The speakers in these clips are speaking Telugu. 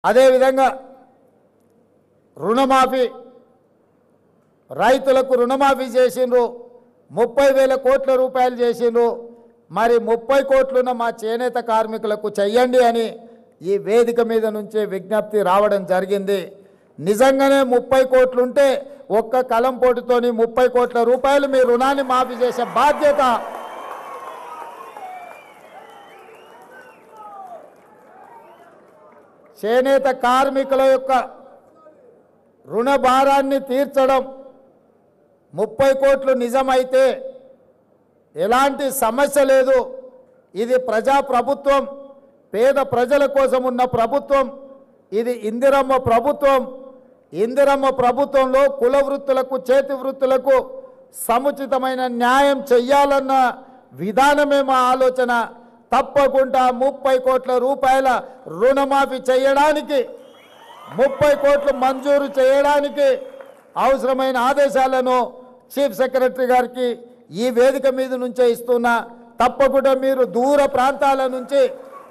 అదేవిధంగా రుణమాఫీ రైతులకు రుణమాఫీ చేసిండ్రు ముప్పై వేల కోట్ల రూపాయలు చేసిండ్రు మరి ముప్పై కోట్లున్న మా చేనేత కార్మికులకు చెయ్యండి అని ఈ వేదిక మీద నుంచే విజ్ఞప్తి రావడం జరిగింది నిజంగానే ముప్పై కోట్లుంటే ఒక్క కలం పోటుతోని ముప్పై కోట్ల రూపాయలు మీ రుణాన్ని మాఫీ చేసే బాధ్యత చేనేత కార్మికుల యొక్క రుణ భారాన్ని తీర్చడం ముప్పై కోట్లు నిజమైతే ఎలాంటి సమస్య లేదు ఇది ప్రజా ప్రభుత్వం పేద ప్రజల కోసం ఉన్న ప్రభుత్వం ఇది ఇందిరమ్మ ప్రభుత్వం ఇందిరమ్మ ప్రభుత్వంలో కుల వృత్తులకు చేతి వృత్తులకు సముచితమైన న్యాయం చెయ్యాలన్న విధానమే మా ఆలోచన తప్పకుండా ముప్పై కోట్ల రూపాయల రుణమాఫీ చేయడానికి ముప్పై కోట్లు మంజూరు చేయడానికి అవసరమైన ఆదేశాలను చీఫ్ సెక్రటరీ గారికి ఈ వేదిక మీద నుంచే ఇస్తున్నా తప్పకుండా మీరు దూర ప్రాంతాల నుంచి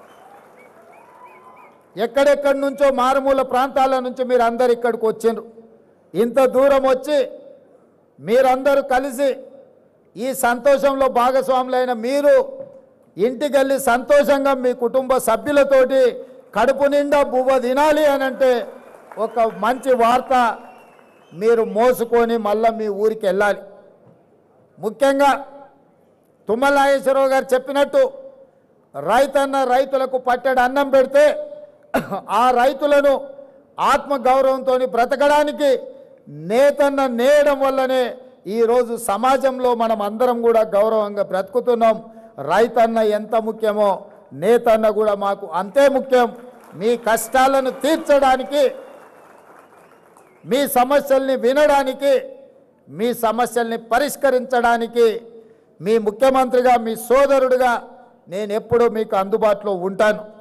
ఎక్కడెక్కడి నుంచో మారుమూల ప్రాంతాల నుంచి మీరు అందరు ఇక్కడికి వచ్చిండ్రు ఇంత దూరం వచ్చి మీరందరూ కలిసి ఈ సంతోషంలో భాగస్వాములైన మీరు ఇంటికెళ్ళి సంతోషంగా మీ కుటుంబ సభ్యులతోటి కడుపు నిండా బువ్వ తినాలి అని అంటే ఒక మంచి వార్త మీరు మోసుకొని మళ్ళీ మీ ఊరికి వెళ్ళాలి ముఖ్యంగా తుమ్మల నాగేశ్వరరావు గారు చెప్పినట్టు రైతన్న రైతులకు పట్టెడు అన్నం పెడితే ఆ రైతులను ఆత్మగౌరవంతో బ్రతకడానికి నేతన్న నేయడం వల్లనే ఈరోజు సమాజంలో మనం అందరం కూడా గౌరవంగా బ్రతుకుతున్నాం రైతన్న ఎంత ముఖ్యమో నేతన్న కూడా మాకు అంతే ముఖ్యం మీ కష్టాలను తీర్చడానికి మీ సమస్యల్ని వినడానికి మీ సమస్యల్ని పరిష్కరించడానికి మీ ముఖ్యమంత్రిగా మీ సోదరుడిగా నేను ఎప్పుడూ మీకు అందుబాటులో ఉంటాను